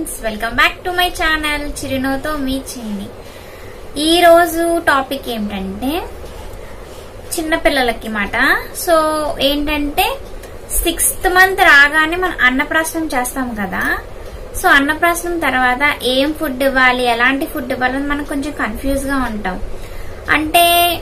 friends welcome back to my channel చిరునోతో మీ చిన్ని ఈ రోజు టాపిక్ ఏంటంటే చిన్నపిల్లలకి మాట సో ఏంటంటే సిక్స్త్ మంత్ రాగానే మనం అన్నప్రాసనం చేస్తాం కదా సో అన్నప్రాసనం తర్వాత ఏం ఫుడ్ ఇవ్వాలి ఎలాంటి ఫుడ్ ఇవ్వాలని మనం కొంచెం కన్ఫ్యూజ్ గా ఉంటాం అంటే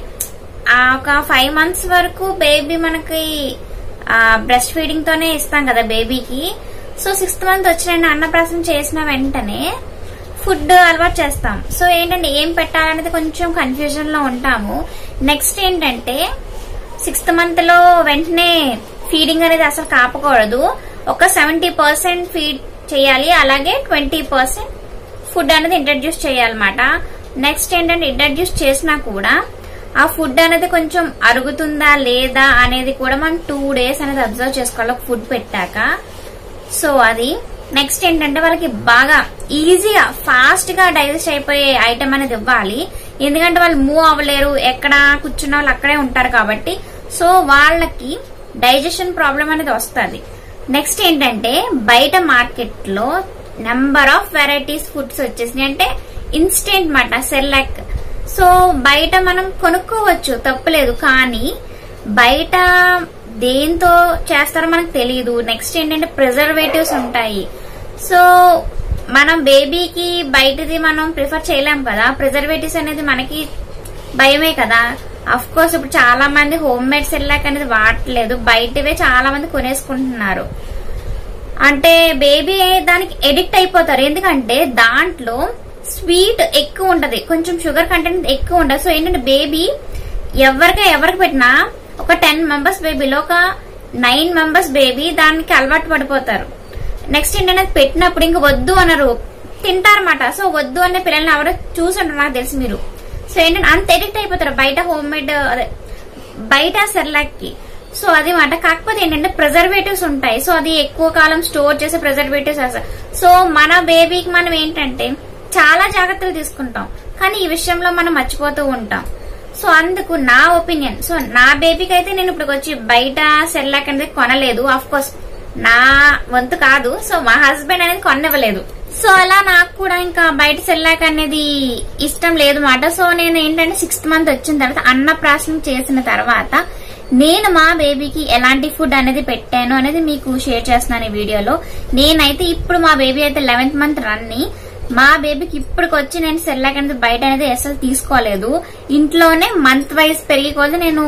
ఆ ఒక ఫైవ్ మంత్స్ వరకు బేబీ మనకి బ్రెస్ట్ ఫీడింగ్ తోనే ఇస్తాం కదా బేబీకి సో సిక్స్త్ మంత్ వచ్చిన అన్నప్రాసన చేసిన వెంటనే ఫుడ్ అలవాటు చేస్తాం సో ఏంటంటే ఏం పెట్టాలనేది కొంచెం కన్ఫ్యూజన్ లో ఉంటాము నెక్స్ట్ ఏంటంటే సిక్స్త్ మంత్ లో వెంటనే ఫీడింగ్ అనేది అసలు కాపకూడదు ఒక సెవెంటీ పర్సెంట్ ఫీడ్ చేయాలి అలాగే ట్వంటీ పర్సెంట్ ఫుడ్ అనేది ఇంట్రడ్యూస్ చేయాలన్నమాట నెక్స్ట్ ఏంటంటే ఇంట్రడ్యూస్ చేసినా కూడా ఆ ఫుడ్ అనేది కొంచెం అరుగుతుందా లేదా అనేది కూడా మనం టూ డేస్ అనేది అబ్జర్వ్ చేసుకోవాలి ఒక ఫుడ్ పెట్టాక సో అది నెక్స్ట్ ఏంటంటే వాళ్ళకి బాగా ఈజీగా ఫాస్ట్ గా డైజెస్ట్ అయిపోయే ఐటమ్ అనేది ఇవ్వాలి ఎందుకంటే వాళ్ళు మూవ్ అవ్వలేరు ఎక్కడ కూర్చున్న వాళ్ళు అక్కడే ఉంటారు కాబట్టి సో వాళ్ళకి డైజెషన్ ప్రాబ్లం అనేది వస్తుంది నెక్స్ట్ ఏంటంటే బయట మార్కెట్ లో నెంబర్ ఆఫ్ వెరైటీస్ ఫుడ్స్ వచ్చేసినాయి అంటే ఇన్స్టెంట్ మాట సెర్లాక్ సో బయట మనం కొనుక్కోవచ్చు తప్పులేదు కానీ బయట దేంతో చేస్తారో మనకు తెలియదు నెక్స్ట్ ఏంటంటే ప్రిజర్వేటివ్స్ ఉంటాయి సో మనం బేబీకి బయటది మనం ప్రిఫర్ చేయలేం కదా ప్రిజర్వేటివ్స్ అనేది మనకి భయమే కదా అఫ్ కోర్స్ ఇప్పుడు చాలా మంది హోమ్ మేడ్ సెల్లాక్ అనేది వాడట్లేదు బయటవే చాలా మంది కొనేసుకుంటున్నారు అంటే బేబీ దానికి ఎడిక్ట్ అయిపోతారు ఎందుకంటే దాంట్లో స్వీట్ ఎక్కువ ఉంటది కొంచెం షుగర్ కంటెంట్ ఎక్కువ ఉండదు సో ఏంటంటే బేబీ ఎవరికి ఎవరికి పెట్టినా ఒక టెన్ మెంబర్స్ బేబీలో ఒక నైన్ మెంబర్స్ బేబీ దానికి అలవాటు పడిపోతారు నెక్స్ట్ ఏంటంటే పెట్టినప్పుడు ఇంక వద్దు అనరు తింటారన్నమాట సో వద్దు అనే పిల్లల్ని ఎవరో చూసుంటారు నాకు తెలిసి మీరు సో ఏంటంటే అంత ఎడిక్ట్ అయిపోతారు బయట హోమ్ మేడ్ అదే బయట సెర్లాక్ కి సో అది మాట కాకపోతే ఏంటంటే ప్రిజర్వేటివ్స్ ఉంటాయి సో అది ఎక్కువ కాలం స్టోర్ చేసే ప్రిజర్వేటివ్స్ వేస్తారు సో మన బేబీకి మనం ఏంటంటే చాలా జాగ్రత్తలు తీసుకుంటాం కానీ ఈ విషయంలో మనం మర్చిపోతూ ఉంటాం సో అందుకు నా ఒపీనియన్ సో నా బేబీకి అయితే నేను ఇప్పుడు వచ్చి బయట సెర్లాక్ అనేది కొనలేదు అఫ్ కోర్స్ నా వంతు కాదు సో మా హస్బెండ్ అనేది కొననివ్వలేదు సో అలా నాకు కూడా ఇంకా బయట సెల్లాక్ అనేది ఇష్టం లేదు మాట సో నేను ఏంటంటే సిక్స్త్ మంత్ వచ్చిన తర్వాత అన్నప్రాసనం చేసిన తర్వాత నేను మా బేబీకి ఎలాంటి ఫుడ్ అనేది పెట్టాను అనేది మీకు షేర్ చేస్తున్నాను ఈ వీడియోలో నేనైతే ఇప్పుడు మా బేబీ అయితే లెవెన్త్ మంత్ రన్ని మా బేబీకి ఇప్పటికి వచ్చి నేను సెల్లాక్ అనేది బయట అనేది అసలు తీసుకోలేదు ఇంట్లోనే మంత్ వైజ్ పెరిగి కొద్ది నేను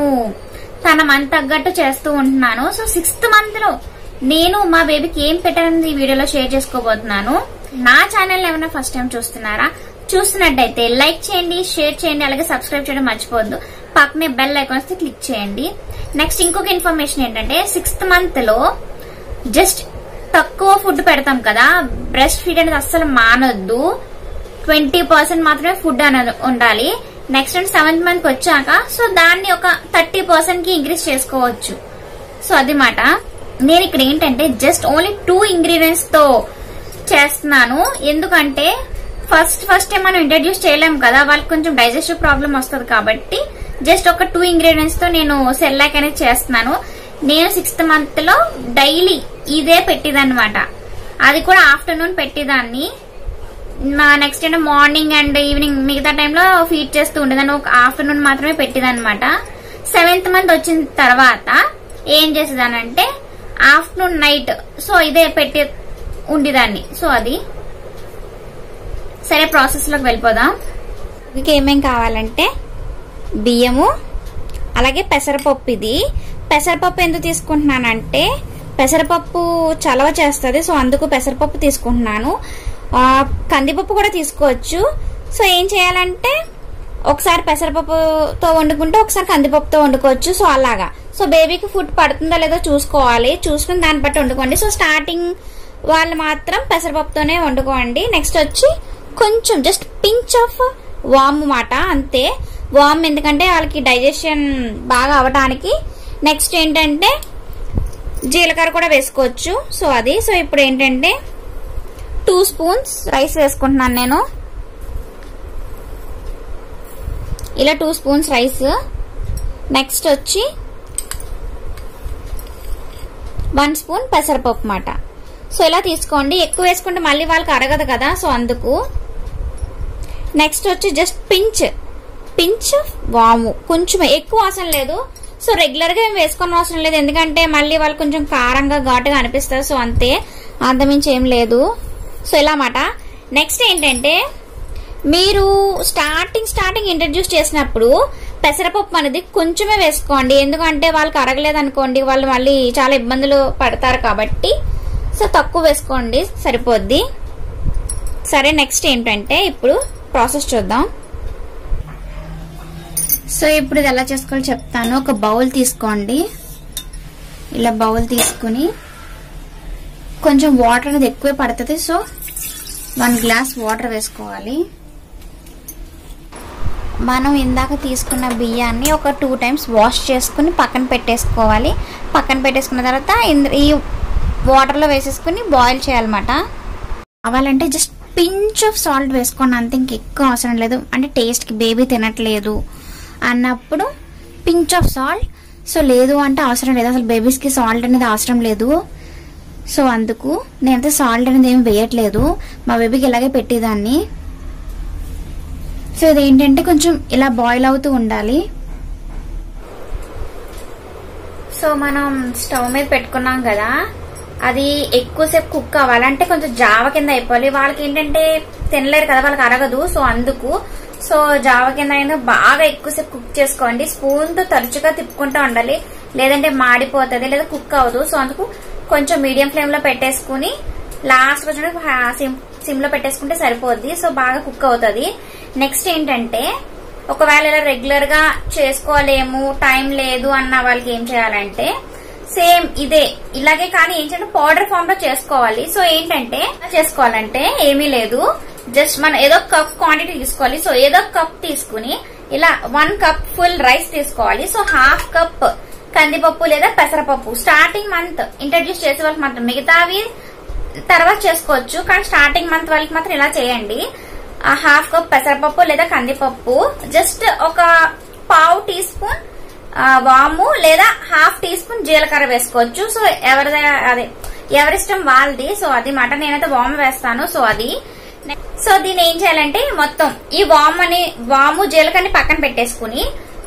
తన మంత్ తగ్గట్టు చేస్తూ ఉంటున్నాను సో సిక్స్త్ మంత్ లో నేను మా బేబీకి ఏం పెట్టానని ఈ వీడియోలో షేర్ చేసుకోబోతున్నాను నా ఛానల్ ఏమైనా ఫస్ట్ టైం చూస్తున్నారా చూస్తున్నట్టయితే లైక్ చేయండి షేర్ చేయండి అలాగే సబ్స్క్రైబ్ చేయడం మర్చిపోవద్దు పక్కనే బెల్ ఐకాన్ వస్తే క్లిక్ చేయండి నెక్స్ట్ ఇంకొక ఇన్ఫర్మేషన్ ఏంటంటే సిక్స్త్ మంత్ లో జస్ట్ తక్కువ ఫుడ్ పెడతాం కదా బ్రెస్ట్ ఫీడ్ అనేది అస్సలు మానొద్దు ట్వంటీ పర్సెంట్ మాత్రమే ఫుడ్ అనేది ఉండాలి నెక్స్ట్ అండ్ సెవెంత్ మంత్ వచ్చాక సో దాన్ని ఒక థర్టీ పర్సెంట్ కి ఇంక్రీజ్ చేసుకోవచ్చు సో అది మాట నేను ఇక్కడ ఏంటంటే జస్ట్ ఓన్లీ టూ ఇంగ్రీడియంట్స్ తో చేస్తున్నాను ఎందుకంటే ఫస్ట్ ఫస్ట్ మనం ఇంట్రడ్యూస్ చేయలేం కదా వాళ్ళకి కొంచెం డైజెస్టివ్ ప్రాబ్లం వస్తుంది కాబట్టి జస్ట్ ఒక టూ ఇంగ్రీడియంట్స్ తో నేను సెల్లాక్ అనేది చేస్తున్నాను నేను సిక్స్త్ మంత్ లో డైలీ ఇదే పెట్టేదన్నమాట అది కూడా ఆఫ్టర్నూన్ పెట్టేదాన్ని నెక్స్ట్ ఏంటో మార్నింగ్ అండ్ ఈవినింగ్ మిగతా టైంలో ఫీడ్ చేస్తూ ఉండేదాన్ని ఒక ఆఫ్టర్నూన్ మాత్రమే పెట్టేదన్నమాట సెవెంత్ మంత్ వచ్చిన తర్వాత ఏం చేసేదానంటే ఆఫ్టర్నూన్ నైట్ సో ఇదే పెట్టి ఉండేదాన్ని సో అది సరే ప్రాసెస్ లోకి వెళ్ళిపోదాం ఇంకా ఏమేం కావాలంటే బియ్యము అలాగే పెసరపప్పు ఇది పెసరపప్పు ఎందుకు తీసుకుంటున్నానంటే పెసరపప్పు చలవ చేస్తుంది సో అందుకు పెసరపప్పు తీసుకుంటున్నాను కందిపప్పు కూడా తీసుకోవచ్చు సో ఏం చేయాలంటే ఒకసారి పెసరపప్పుతో వండుకుంటే ఒకసారి కందిపప్పుతో వండుకోవచ్చు సో అలాగా సో బేబీకి ఫుడ్ పడుతుందో లేదో చూసుకోవాలి చూసుకుని దాన్ని బట్టి వండుకోండి సో స్టార్టింగ్ వాళ్ళు మాత్రం పెసరపప్పుతోనే వండుకోండి నెక్స్ట్ వచ్చి కొంచెం జస్ట్ పించ్ ఆఫ్ వామ్ మాట అంతే వామ్ ఎందుకంటే వాళ్ళకి డైజెషన్ బాగా అవడానికి నెక్స్ట్ ఏంటంటే జీలకర్ర కూడా వేసుకోవచ్చు సో అది సో ఇప్పుడు ఏంటంటే టూ స్పూన్స్ రైస్ వేసుకుంటున్నాను నేను ఇలా టూ స్పూన్స్ రైస్ నెక్స్ట్ వచ్చి వన్ స్పూన్ పెసరపప్పు మాట సో ఇలా తీసుకోండి ఎక్కువ వేసుకుంటే మళ్ళీ వాళ్ళకి అరగదు కదా సో అందుకు నెక్స్ట్ వచ్చి జస్ట్ పించ్ పించ్ వాము కొంచెం ఎక్కువ అవసరం లేదు సో రెగ్యులర్ గా ఏం వేసుకోని అవసరం లేదు ఎందుకంటే మళ్ళీ వాళ్ళు కొంచెం కారంగా ఘాటుగా అనిపిస్తారు సో అంతే అంతమించి ఏం లేదు సో ఇలా మాట నెక్స్ట్ ఏంటంటే మీరు స్టార్టింగ్ స్టార్టింగ్ ఇంట్రడ్యూస్ చేసినప్పుడు పెసరపప్పు అనేది కొంచెమే వేసుకోండి ఎందుకంటే వాళ్ళకి అరగలేదు అనుకోండి వాళ్ళు మళ్ళీ చాలా ఇబ్బందులు పడతారు కాబట్టి సో తక్కువ వేసుకోండి సరిపోద్ది సరే నెక్స్ట్ ఏంటంటే ఇప్పుడు ప్రాసెస్ చూద్దాం సో ఇప్పుడు ఇది ఎలా చేసుకోవాలో చెప్తాను ఒక బౌల్ తీసుకోండి ఇలా బౌల్ తీసుకుని కొంచెం వాటర్ అనేది ఎక్కువే పడుతుంది సో వన్ గ్లాస్ వాటర్ వేసుకోవాలి మనం ఇందాక తీసుకున్న బియ్యాన్ని ఒక టూ టైమ్స్ వాష్ చేసుకుని పక్కన పెట్టేసుకోవాలి పక్కన పెట్టేసుకున్న తర్వాత ఇంద- ఈ వాటర్లో వేసేసుకుని బాయిల్ చేయాలన్నమాట కావాలంటే జస్ట్ పించ్ ఆఫ్ సాల్ట్ వేసుకోండి అంతే ఇంక ఎక్కువ అవసరం లేదు అంటే టేస్ట్కి బేబీ తినట్లేదు అన్నప్పుడు పించ్ ఆఫ్ సాల్ట్ సో లేదు అంటే అవసరం లేదు అసలు బేబీస్కి సాల్ట్ అనేది అవసరం లేదు సో అందుకు నేనైతే సాల్ట్ అనేది ఏమి వేయట్లేదు మా బేబీకి ఇలాగే పెట్టేదాన్ని సో ఇది ఏంటంటే కొంచెం ఇలా బాయిల్ అవుతూ ఉండాలి సో మనం స్టవ్ మీద పెట్టుకున్నాం కదా అది ఎక్కువసేపు కుక్ అవ్వాలంటే కొంచెం జావ కింద అయిపోవాలి వాళ్ళకి ఏంటంటే తినలేరు కదా వాళ్ళకి అరగదు సో అందుకు సో జావ కింద అయినా బాగా ఎక్కువసేపు కుక్ చేసుకోండి స్పూన్ తో తరచుగా తిప్పుకుంటూ ఉండాలి లేదంటే మాడిపోతుంది లేదా కుక్ అవ్వదు సో అందుకు కొంచెం మీడియం ఫ్లేమ్ లో పెట్టేసుకుని లాస్ట్ కొంచెం సిమ్ సిమ్ లో పెట్టేసుకుంటే సరిపోద్ది సో బాగా కుక్ అవుతుంది నెక్స్ట్ ఏంటంటే ఒకవేళ ఇలా రెగ్యులర్ గా చేసుకోలేము టైం లేదు అన్న వాళ్ళకి ఏం చేయాలంటే సేమ్ ఇదే ఇలాగే కానీ ఏం చేయాలి పౌడర్ ఫామ్ లో చేసుకోవాలి సో ఏంటంటే ఎలా చేసుకోవాలంటే ఏమీ లేదు జస్ట్ మనం ఏదో కప్ క్వాంటిటీ తీసుకోవాలి సో ఏదో కప్ తీసుకుని ఇలా వన్ కప్ ఫుల్ రైస్ తీసుకోవాలి సో హాఫ్ కప్ కందిపప్పు లేదా పెసరపప్పు స్టార్టింగ్ మంత్ ఇంట్రడ్యూస్ చేసే వాళ్ళకి మాత్రం మిగతావి తర్వాత చేసుకోవచ్చు కానీ స్టార్టింగ్ మంత్ వాళ్ళకి మాత్రం ఇలా చేయండి ఆ హాఫ్ కప్ పెసరపప్పు లేదా కందిపప్పు జస్ట్ ఒక పావు టీ స్పూన్ ఆ, వాము లేదా హాఫ్ టీ స్పూన్ జీలకర్ర వేసుకోవచ్చు సో ఎవరిదే అదే ఎవరిష్టం వాళ్ళది సో అది మాట నేనైతే వాము వేస్తాను సో అది సో దీన్ని ఏం చేయాలంటే మొత్తం ఈ వాము అని వాము జీలకర్రని పక్కన పెట్టేసుకుని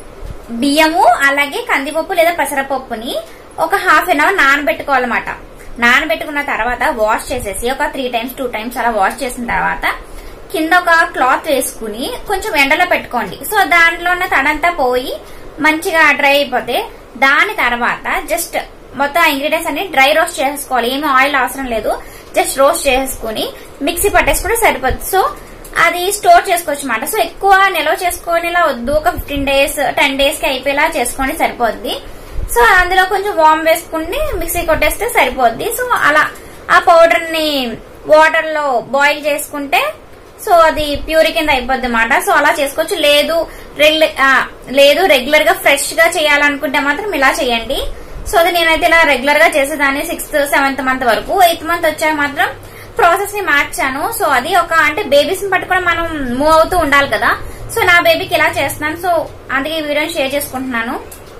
బియ్యము అలాగే కందిపప్పు లేదా పెసరపప్పుని ఒక హాఫ్ అన్ అవర్ నానబెట్టుకోవాలన్నమాట నానబెట్టుకున్న తర్వాత వాష్ చేసేసి ఒక త్రీ టైమ్స్ టూ టైమ్స్ అలా వాష్ చేసిన తర్వాత కింద ఒక క్లాత్ వేసుకుని కొంచెం ఎండలో పెట్టుకోండి సో దాంట్లో ఉన్న తడంతా పోయి మంచిగా డ్రై అయిపోతే దాని తర్వాత జస్ట్ మొత్తం ఇంగ్రీడియంట్స్ అన్ని డ్రై రోస్ట్ చేసుకోవాలి ఏమి ఆయిల్ అవసరం లేదు జస్ట్ రోస్ట్ చేసుకుని మిక్సీ పట్టేసుకుంటే సరిపోతుంది సో అది స్టోర్ చేసుకోవచ్చు అన్నమాట సో ఎక్కువ నిల్వ చేసుకోనిలా వద్దు ఒక ఫిఫ్టీన్ డేస్ టెన్ డేస్ కి అయిపోయేలా చేసుకోండి సరిపోద్ది సో అందులో కొంచెం వామ్ వేసుకుని మిక్సీ కొట్టేస్తే సరిపోద్ది సో అలా ఆ పౌడర్ ని వాటర్ లో బాయిల్ చేసుకుంటే సో అది ప్యూరి కింద అయిపోద్ది అనమాట సో అలా చేసుకోవచ్చు లేదు రెగ్యులర్ లేదు రెగ్యులర్ గా ఫ్రెష్ గా చేయాలనుకుంటే మాత్రం ఇలా చేయండి సో అది నేనైతే ఇలా రెగ్యులర్ గా చేసేదాన్ని సిక్స్త్ సెవెంత్ మంత్ వరకు ఎయిత్ మంత్ వచ్చాక మాత్రం ప్రాసెస్ ని మార్చాను సో అది ఒక అంటే బేబీస్ ని పట్టుకొని మనం మూవ్ అవుతూ ఉండాలి కదా సో నా బేబీకి ఇలా చేస్తున్నాను సో అందుకే ఈ వీడియోని షేర్ చేసుకుంటున్నాను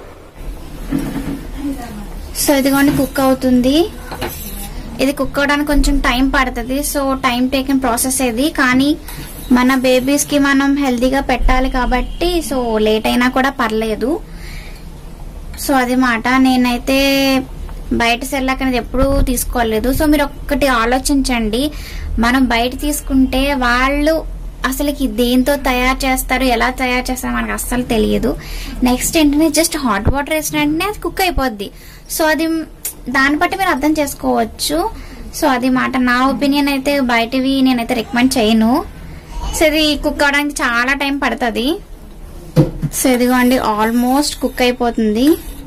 సో ఇదిగోండి కుక్ అవుతుంది ఇది కుక్ అవడానికి కొంచెం టైం పడుతుంది సో టైం టేకింగ్ ప్రాసెస్ ఇది కానీ మన బేబీస్ కి మనం హెల్దీగా పెట్టాలి కాబట్టి సో లేట్ అయినా కూడా పర్లేదు సో అది మాట నేనైతే బయట సెల్లాక అనేది ఎప్పుడూ తీసుకోలేదు సో మీరు ఒక్కటి ఆలోచించండి మనం బయట తీసుకుంటే వాళ్ళు అసలుకి దేంతో తయారు చేస్తారు ఎలా తయారు చేస్తారు మనకు అస్సలు తెలియదు నెక్స్ట్ ఏంటంటే జస్ట్ హాట్ వాటర్ వేసిన వెంటనే అది కుక్ అయిపోద్ది సో అది దాన్ని బట్టి మీరు అర్థం చేసుకోవచ్చు సో అది మాట నా ఒపీనియన్ అయితే బయటవి నేనైతే రికమెండ్ చేయను సో ఇది కుక్ అవడానికి చాలా టైం పడుతుంది సో ఇదిగోండి ఆల్మోస్ట్ కుక్ అయిపోతుంది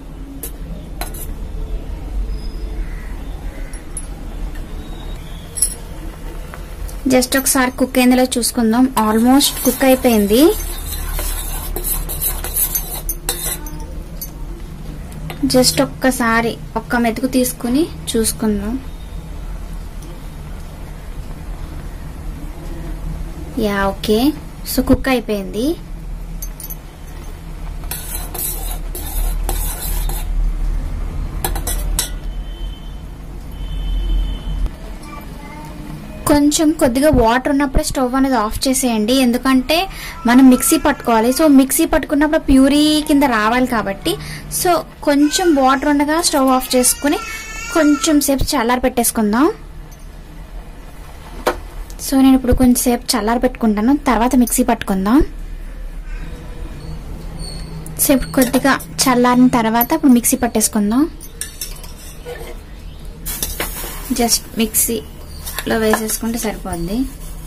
జస్ట్ ఒకసారి కుక్ అయిందిలో చూసుకుందాం ఆల్మోస్ట్ కుక్ అయిపోయింది జస్ట్ ఒక్కసారి ఒక్క మెతుకు తీసుకుని చూసుకుందాం యా ఓకే సో కుక్ అయిపోయింది కొంచెం కొద్దిగా వాటర్ ఉన్నప్పుడే స్టవ్ అనేది ఆఫ్ చేసేయండి ఎందుకంటే మనం మిక్సీ పట్టుకోవాలి సో మిక్సీ పట్టుకున్నప్పుడు ప్యూరీ కింద రావాలి కాబట్టి సో కొంచెం వాటర్ ఉండగా స్టవ్ ఆఫ్ చేసుకుని కొంచెం సేపు చల్లారి పెట్టేసుకుందాం సో నేను ఇప్పుడు కొంచెం సేపు చల్లారి పెట్టుకుంటాను తర్వాత మిక్సీ పట్టుకుందాం సో ఇప్పుడు కొద్దిగా చల్లారిన తర్వాత ఇప్పుడు మిక్సీ పట్టేసుకుందాం జస్ట్ మిక్సీలో వేసేసుకుంటే సరిపోద్ది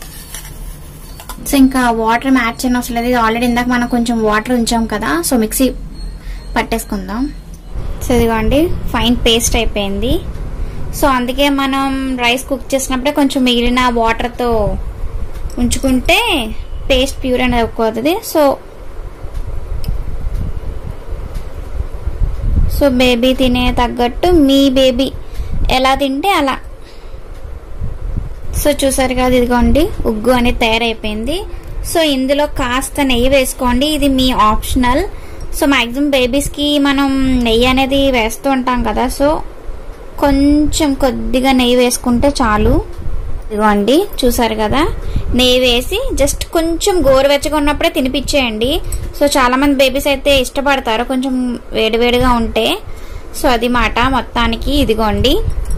సో ఇంకా వాటర్ మ్యాచ్ చేయని అవసరం లేదు ఇది ఆల్రెడీ ఇందాక మనం కొంచెం వాటర్ ఉంచాం కదా సో మిక్సీ పట్టేసుకుందాం సో ఇదిగోండి ఫైన్ పేస్ట్ అయిపోయింది సో అందుకే మనం రైస్ కుక్ చేసినప్పుడే కొంచెం మిగిలిన వాటర్తో ఉంచుకుంటే పేస్ట్ ప్యూర్ అనేది ఎక్కువ సో సో బేబీ తినే తగ్గట్టు మీ బేబీ ఎలా తింటే అలా సో చూసారు కదా ఇదిగోండి ఉగ్గు అనేది తయారైపోయింది సో ఇందులో కాస్త నెయ్యి వేసుకోండి ఇది మీ ఆప్షనల్ సో మాక్సిమం బేబీస్కి మనం నెయ్యి అనేది వేస్తూ ఉంటాం కదా సో కొంచెం కొద్దిగా నెయ్యి వేసుకుంటే చాలు ఇదిగోండి చూసారు కదా నెయ్యి వేసి జస్ట్ కొంచెం గోరువెచ్చగా ఉన్నప్పుడే తినిపించేయండి సో చాలా మంది బేబీస్ అయితే ఇష్టపడతారు కొంచెం వేడివేడిగా ఉంటే సో అది మాట మొత్తానికి ఇదిగోండి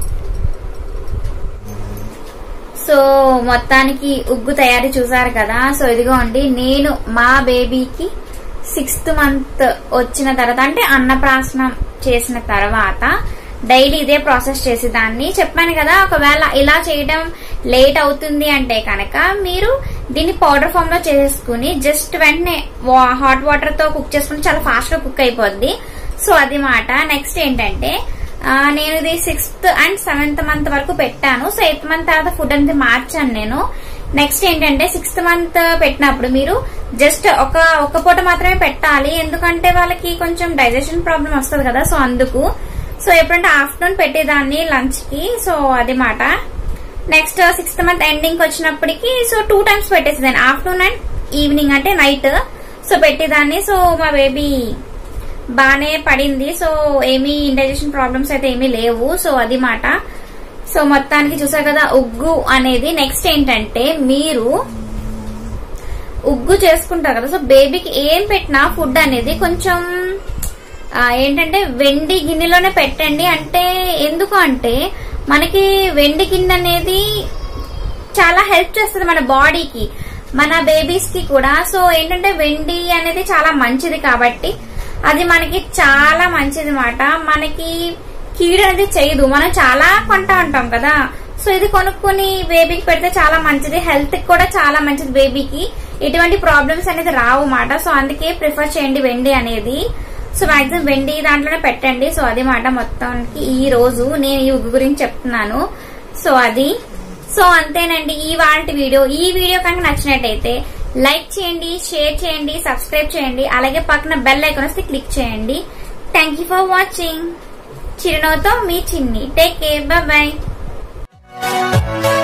సో మొత్తానికి ఉగ్గు తయారీ చూసారు కదా సో ఇదిగోండి నేను మా బేబీకి సిక్స్త్ మంత్ వచ్చిన తర్వాత అంటే అన్నప్రాసనం చేసిన తర్వాత డైలీ ఇదే ప్రాసెస్ చేసేదాన్ని చెప్పాను కదా ఒకవేళ ఇలా చేయడం లేట్ అవుతుంది అంటే కనుక మీరు దీన్ని పౌడర్ ఫామ్ లో చేసుకుని జస్ట్ వెంటనే హాట్ వాటర్ తో కుక్ చేసుకుని చాలా ఫాస్ట్ గా కుక్ అయిపోద్ది సో అది మాట నెక్స్ట్ ఏంటంటే ఆ, నేను ఇది సిక్స్త్ అండ్ సెవెంత్ మంత్ వరకు పెట్టాను సో ఎయిత్ మంత్ తర్వాత ఫుడ్ అనేది మార్చాను నేను నెక్స్ట్ ఏంటంటే సిక్స్త్ మంత్ పెట్టినప్పుడు మీరు జస్ట్ ఒక ఒక్క పూట మాత్రమే పెట్టాలి ఎందుకంటే వాళ్ళకి కొంచెం డైజెషన్ ప్రాబ్లం వస్తుంది కదా సో అందుకు సో ఎప్పుడంటే ఆఫ్టర్నూన్ పెట్టేదాన్ని లంచ్ కి సో అది మాట నెక్స్ట్ సిక్స్త్ మంత్ ఎండింగ్ వచ్చినప్పటికి సో టూ టైమ్స్ పెట్టేసేదాన్ని ఆఫ్టర్నూన్ అండ్ ఈవినింగ్ అంటే నైట్ సో పెట్టేదాన్ని సో మా బేబీ బానే పడింది సో ఏమీ ఇండైజెషన్ ప్రాబ్లమ్స్ అయితే ఏమీ లేవు సో అది మాట సో మొత్తానికి చూసారు కదా ఉగ్గు అనేది నెక్స్ట్ ఏంటంటే మీరు ఉగ్గు చేసుకుంటారు కదా సో బేబీకి ఏం పెట్టినా ఫుడ్ అనేది కొంచెం ఆ, ఏంటంటే వెండి గిన్నెలోనే పెట్టండి అంటే ఎందుకు అంటే మనకి వెండి గిన్నె అనేది చాలా హెల్ప్ చేస్తుంది మన బాడీకి మన బేబీస్ కి కూడా సో ఏంటంటే వెండి అనేది చాలా మంచిది కాబట్టి అది మనకి చాలా మంచిది మాట మనకి కీడు అనేది చేయదు మనం చాలా కొంటా ఉంటాం కదా సో ఇది కొనుక్కొని బేబీకి పెడితే చాలా మంచిది హెల్త్ కి కూడా చాలా మంచిది బేబీకి ఎటువంటి ప్రాబ్లమ్స్ అనేది రావు మాట సో అందుకే ప్రిఫర్ చేయండి వెండి అనేది సో మాక్సిమం వెండి దాంట్లోనే పెట్టండి సో అది మాట మొత్తానికి ఈ రోజు నేను ఈ ఉగ్గు గురించి చెప్తున్నాను సో అది సో అంతేనండి ఈ వాటి వీడియో ఈ వీడియో కనుక నచ్చినట్టయితే లైక్ చేయండి షేర్ చేయండి సబ్స్క్రైబ్ చేయండి అలాగే పక్కన బెల్ ఐకాన్ వస్తే క్లిక్ చేయండి థ్యాంక్ యూ ఫర్ వాచింగ్ చిరునవ్వుతో మీ చిన్ని టేక్ కేర్ బాయ్